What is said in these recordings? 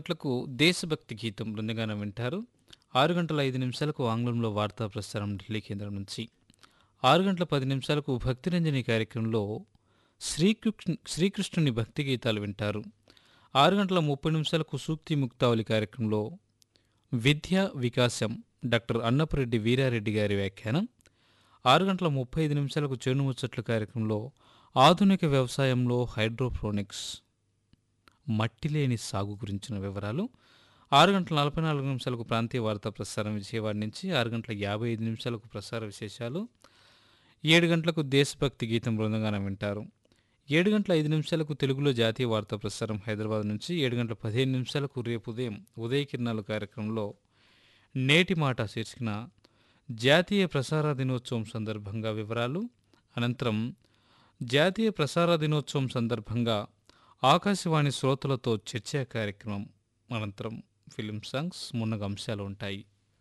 గంటలకు దేశభక్తి గీతం బృందగానం వింటారు ఆరు గంటల ఐదు నిమిషాలకు ఆంగ్లంలో వార్తా ప్రసారం ఢిల్లీ కేంద్రం నుంచి ఆరు గంటల పది నిమిషాలకు భక్తిరంజని కార్యక్రమంలో శ్రీకృష్ణ శ్రీకృష్ణుని భక్తి గీతాలు వింటారు ఆరు గంటల ముప్పై నిమిషాలకు సూక్తి ముక్తావళి కార్యక్రమంలో విద్యా వికాసం డాక్టర్ అన్నపరెడ్డి వీరారెడ్డి గారి వ్యాఖ్యానం ఆరు గంటల ముప్పై ఐదు నిమిషాలకు చెను ముచ్చట్ల కార్యక్రమంలో ఆధునిక వ్యవసాయంలో హైడ్రోఫోనిక్స్ మట్టి లేని సాగు గురించిన వివరాలు ఆరు గంటల నలభై నాలుగు నిమిషాలకు ప్రాంతీయ వార్తా ప్రసారం విజయవాడ నుంచి ఆరు గంటల యాభై ఐదు నిమిషాలకు ప్రసార విశేషాలు ఏడు గంటలకు దేశభక్తి గీతం బృందంగానం వింటారు ఏడు గంటల ఐదు నిమిషాలకు తెలుగులో జాతీయ వార్తా ప్రసారం హైదరాబాద్ నుంచి ఏడు గంటల పదిహేను నిమిషాలకు రేపు ఉదయం ఉదయ కిరణాలు కార్యక్రమంలో నేటి మాట శీర్షికన జాతీయ ప్రసార దినోత్సవం సందర్భంగా వివరాలు అనంతరం జాతీయ ప్రసార దినోత్సవం సందర్భంగా ఆకాశవాణి శ్రోతలతో చర్చా కార్యక్రమం అనంతరం ఫిలిం సాంగ్స్ మున్నగ అంశాలు ఉంటాయి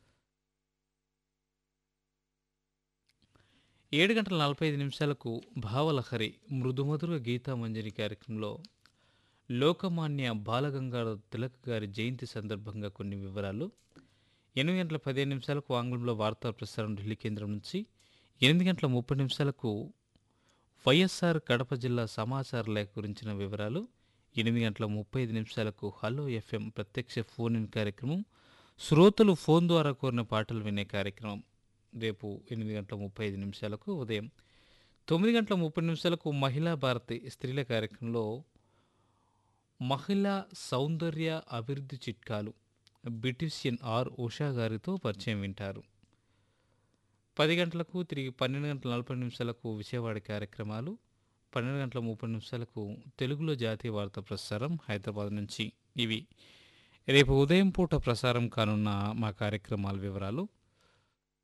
ఏడు గంటల నలభై ఐదు నిమిషాలకు భావలహరి మృదుమధుర గీతామంజరి కార్యక్రమంలో లోకమాన్య బాలగంగాధర తిలక్ గారి జయంతి సందర్భంగా కొన్ని వివరాలు ఎనిమిది గంటల పదిహేను నిమిషాలకు ఆంగ్లంలో వార్తా ప్రసారం ఢిల్లీ కేంద్రం నుంచి ఎనిమిది గంటల ముప్పై నిమిషాలకు వైఎస్ఆర్ కడప జిల్లా సమాచార లేఖ గురించిన వివరాలు ఎనిమిది గంటల ముప్పై ఐదు నిమిషాలకు హలో ఎఫ్ఎం ప్రత్యక్ష ఫోన్ ఇన్ కార్యక్రమం శ్రోతలు ఫోన్ ద్వారా కోరిన పాటలు వినే కార్యక్రమం రేపు ఎనిమిది గంటల ముప్పై ఐదు నిమిషాలకు ఉదయం తొమ్మిది గంటల ముప్పై నిమిషాలకు మహిళా భారతి స్త్రీల కార్యక్రమంలో మహిళా సౌందర్య అభివృద్ధి చిట్కాలు బ్రిటిషియన్ ఆర్ ఉషా గారితో పరిచయం వింటారు పది గంటలకు తిరిగి పన్నెండు గంటల నలభై నిమిషాలకు విజయవాడ కార్యక్రమాలు పన్నెండు గంటల ముప్పై నిమిషాలకు తెలుగులో జాతీయ వార్తా ప్రసారం హైదరాబాద్ నుంచి ఇవి రేపు ఉదయం పూట ప్రసారం కానున్న మా కార్యక్రమాల వివరాలు